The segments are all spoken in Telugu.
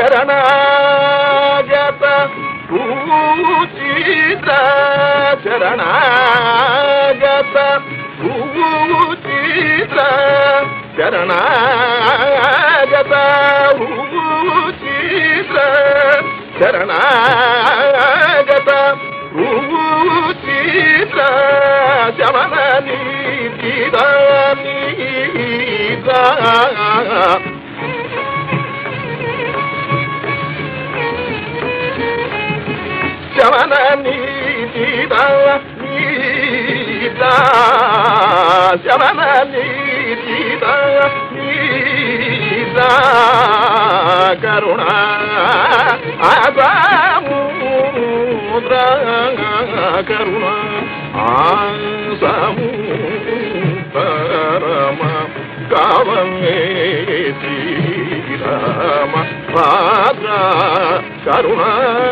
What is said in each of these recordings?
శరణాగత పూచిత శరణాగత పూచిత శరణాగత పూచిత శరణాగత పూచిత శమన నీతిద నీత శమన నీతిద నీత శమన నీతిద నీత కరుణ ఆసాముద్ర కరుణ ఆసముద్రమ కావమే శ్రీరామ పాద కరుణ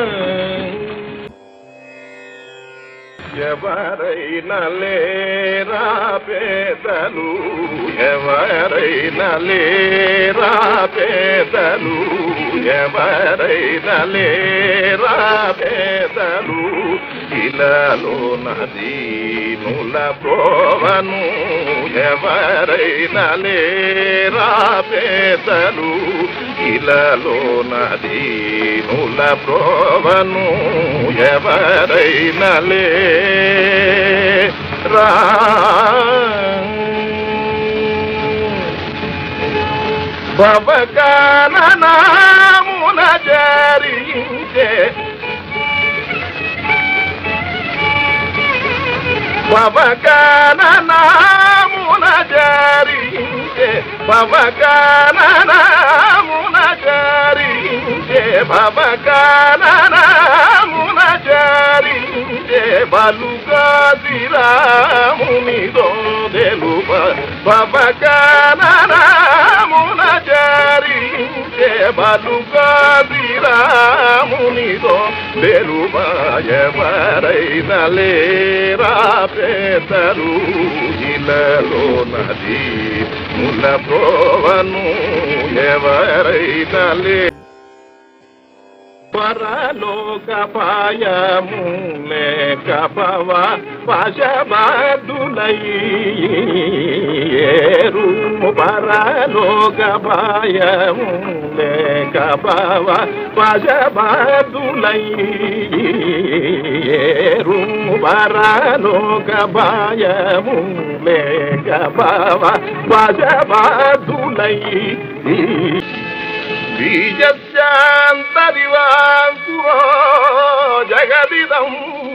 ఎవరైనా లేరా పేదలు ఎవరైనా లేరా పేదలు ఎవరైనా లేరా పేదలు ఇలాలో నదీనుల ప్రోవను ఎవరైనా లేరా పేదలు ఇలాలో నదీనుల ప్రోవను ఎవరైనా లేరా భవకాననామున జరించే భవకాననామున జరించే భవకాననామున జరించే భవకాననామున జరించే బలుగాదిరాముని దోదెలుప భవకాననామున జరించే బలుగాదిరాముని దోదెలుప ఎవరైనా లేరా పేదలు ఇలలో నది ముల ప్రోవను ఎవరైనా లే పరలోక పాయము లేక పవ పశబాదులయ్యేరు పరలోక పాయము లేక పవ పశబాదులయ్యేరు పరలోక పాయము లేక పవ పశబాదులయ్యి బీజశాంతరివాంకురో జగదిదం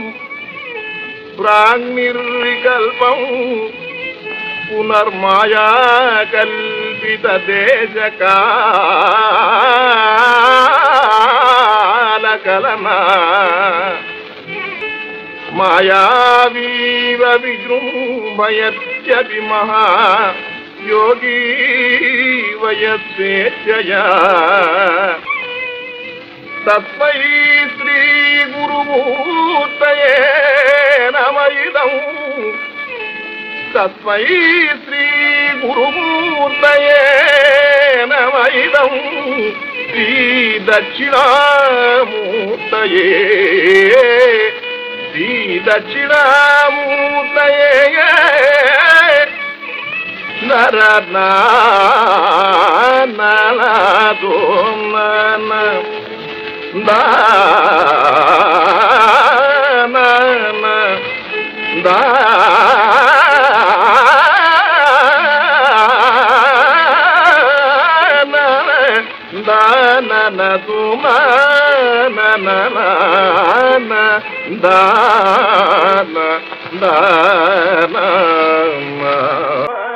ప్రాంగ్నిర్వికల్పం పునర్మాయా కల్పిత దేశకాల కలనా మాయావీవ విజృంభయత్యపి మహా యోగీ వయస్వేచ్ఛయా తస్మై శ్రీ గురుమూర్తయే నమయిదం తస్మై శ్రీ గురుమూర్తయే నమయిదం శ్రీ దక్షిణామూర్తయే శ్రీ దక్షిణామూర్తయే నర నాదో నన దాన దా దాన సుమన దాన దాన